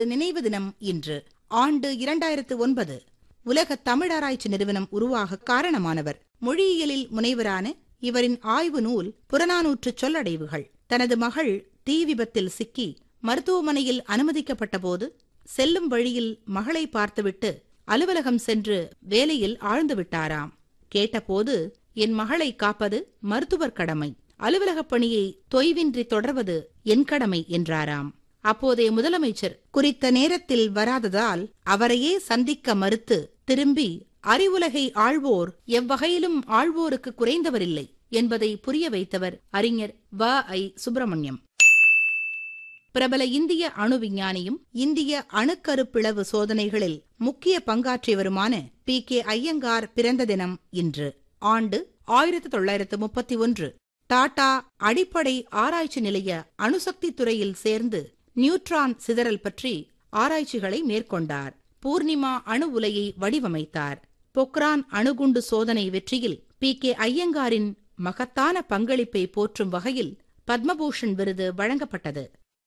நினைவு தினம் இன்று ஆண்டு இரண்டாயிரத்து ஒன்பது உலக தமிழாராய்ச்சி நிறுவனம் உருவாக காரணமானவர் மொழியியலில் முனைவரான இவரின் ஆய்வு நூல் புறநானூற்று சொல்லடைவுகள் தனது மகள் தீ விபத்தில் சிக்கி மருத்துவமனையில் அனுமதிக்கப்பட்டபோது செல்லும் வழியில் மகளை பார்த்துவிட்டு அலுவலகம் சென்று வேலையில் ஆழ்ந்து விட்டாராம் கேட்டபோது என் மகளை காப்பது மருத்துவர் கடமை அலுவலகப் பணியை தொய்வின்றி தொடர்வது என் கடமை என்றாராம் அப்போதைய முதலமைச்சர் குறித்த நேரத்தில் வராததால் அவரையே சந்திக்க மறுத்து திரும்பி அறிவுலகை ஆள்வோர் எவ்வகையிலும் ஆள்வோருக்கு குறைந்தவரில்லை என்பதை புரிய வைத்தவர் அறிஞர் வ ஐ சுப்பிரமணியம் பிரபல இந்திய அணு விஞ்ஞானியும் இந்திய அணுக்கருப்பிளவு சோதனைகளில் முக்கிய பங்காற்றியவருமான பி கே ஐயங்கார் பிறந்த தினம் இன்று ஆண்டு ஆயிரத்து தொள்ளாயிரத்து முப்பத்தி ஒன்று டாடா அடிப்படை ஆராய்ச்சி நிலைய அணுசக்தி துறையில் சேர்ந்து நியூட்ரான் சிதறல் பற்றி ஆராய்ச்சிகளை மேற்கொண்டார் பூர்ணிமா அணு உலையை வடிவமைத்தார் பொக்ரான் அணுகுண்டு சோதனை வெற்றியில் பி கே ஐயங்காரின் மகத்தான பங்களிப்பை போற்றும் வகையில் பத்மபூஷன் விருது வழங்கப்பட்டது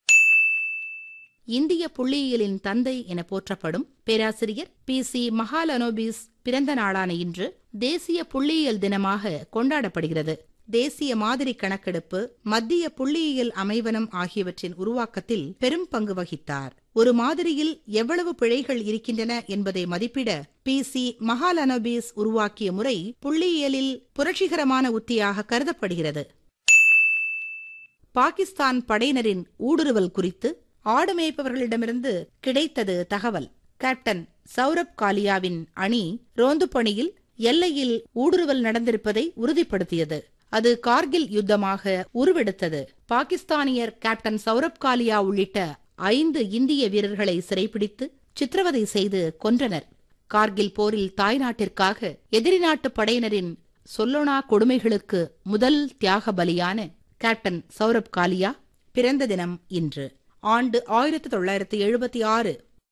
இந்திய புள்ளியியலின் தந்தை என போற்றப்படும் பேராசிரியர் பி சி மகாலனோபிஸ் பிறந்த நாளான இன்று தேசிய புள்ளியியல் தினமாக கொண்டாடப்படுகிறது தேசிய மாதிரி கணக்கெடுப்பு மத்திய புள்ளியியல் அமைவனம் ஆகியவற்றின் உருவாக்கத்தில் பெரும் பங்கு வகித்தார் ஒரு மாதிரியில் எவ்வளவு பிழைகள் இருக்கின்றன என்பதை மதிப்பிட பி சி மகாலனோபிஸ் உருவாக்கிய முறை புள்ளியியலில் புரட்சிகரமான உத்தியாக கருதப்படுகிறது பாகிஸ்தான் படையினரின் ஊடுருவல் குறித்து ஆடு மேய்ப்பவர்களிடமிருந்து கிடைத்தது தகவல் கேப்டன் சௌரப் காலியாவின் அணி ரோந்து பணியில் எல்லையில் ஊடுருவல் நடந்திருப்பதை உறுதிப்படுத்தியது அது கார்கில் யுத்தமாக உருவெடுத்தது பாகிஸ்தானியர் கேப்டன் சௌரப் காலியா உள்ளிட்ட ஐந்து இந்திய வீரர்களை சிறைப்பிடித்து சித்திரவதை செய்து கொன்றனர் கார்கில் போரில் தாய்நாட்டிற்காக எதிரி நாட்டு படையினரின் சொல்லொணா கொடுமைகளுக்கு முதல் தியாக பலியான கேப்டன் சௌரப் காலியா பிறந்த தினம் இன்று ஆண்டு ஆயிரத்தி தொள்ளாயிரத்தி எழுபத்தி ஆறு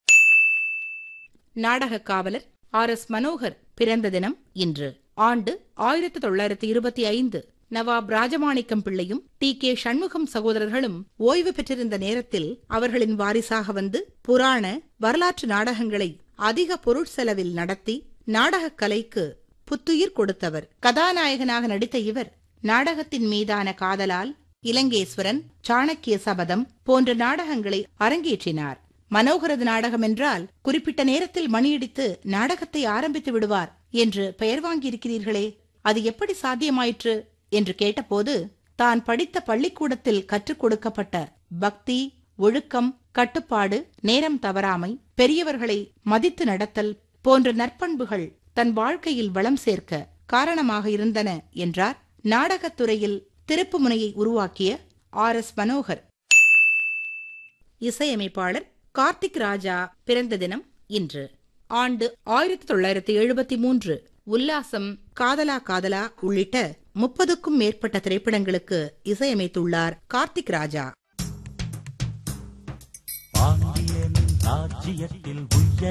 நாடக காவலர் ஆர் எஸ் மனோகர் பிறந்த தினம் இன்று ஆண்டு ஆயிரத்தி தொள்ளாயிரத்தி இருபத்தி ஐந்து நவாப் ராஜமாணிக்கம் பிள்ளையும் டி கே சண்முகம் சகோதரர்களும் ஓய்வு பெற்றிருந்த நேரத்தில் அவர்களின் வாரிசாக வந்து புராண வரலாற்று நாடகங்களை அதிக பொருட்செலவில் நடத்தி நாடகக் கலைக்கு புத்துயிர் கொடுத்தவர் கதாநாயகனாக நடித்த இவர் நாடகத்தின் மீதான காதலால் இலங்கேஸ்வரன் சாணக்கிய சபதம் போன்ற நாடகங்களை அரங்கேற்றினார் மனோகரது நாடகம் என்றால் குறிப்பிட்ட நேரத்தில் மணியடித்து நாடகத்தை ஆரம்பித்து விடுவார் என்று பெயர் வாங்கியிருக்கிறீர்களே அது எப்படி சாத்தியமாயிற்று என்று கேட்டபோது தான் படித்த பள்ளிக்கூடத்தில் கற்றுக் கொடுக்கப்பட்ட பக்தி ஒழுக்கம் கட்டுப்பாடு நேரம் தவறாமை பெரியவர்களை மதித்து நடத்தல் போன்ற நற்பண்புகள் தன் வாழ்க்கையில் வளம் சேர்க்க காரணமாக இருந்தன என்றார் நாடகத்துறையில் திருப்பு முனையை உருவாக்கிய ஆர் எஸ் மனோகர் இசையமைப்பாளர் கார்த்திக் ராஜா பிறந்த தினம் இன்று ஆண்டு ஆயிரத்தி தொள்ளாயிரத்தி எழுபத்தி மூன்று உல்லாசம் காதலா காதலா உள்ளிட்ட முப்பதுக்கும் மேற்பட்ட திரைப்படங்களுக்கு இசையமைத்துள்ளார் கார்த்திக் ராஜா பாண்டியன் ராஜ்யத்தில் உய்ய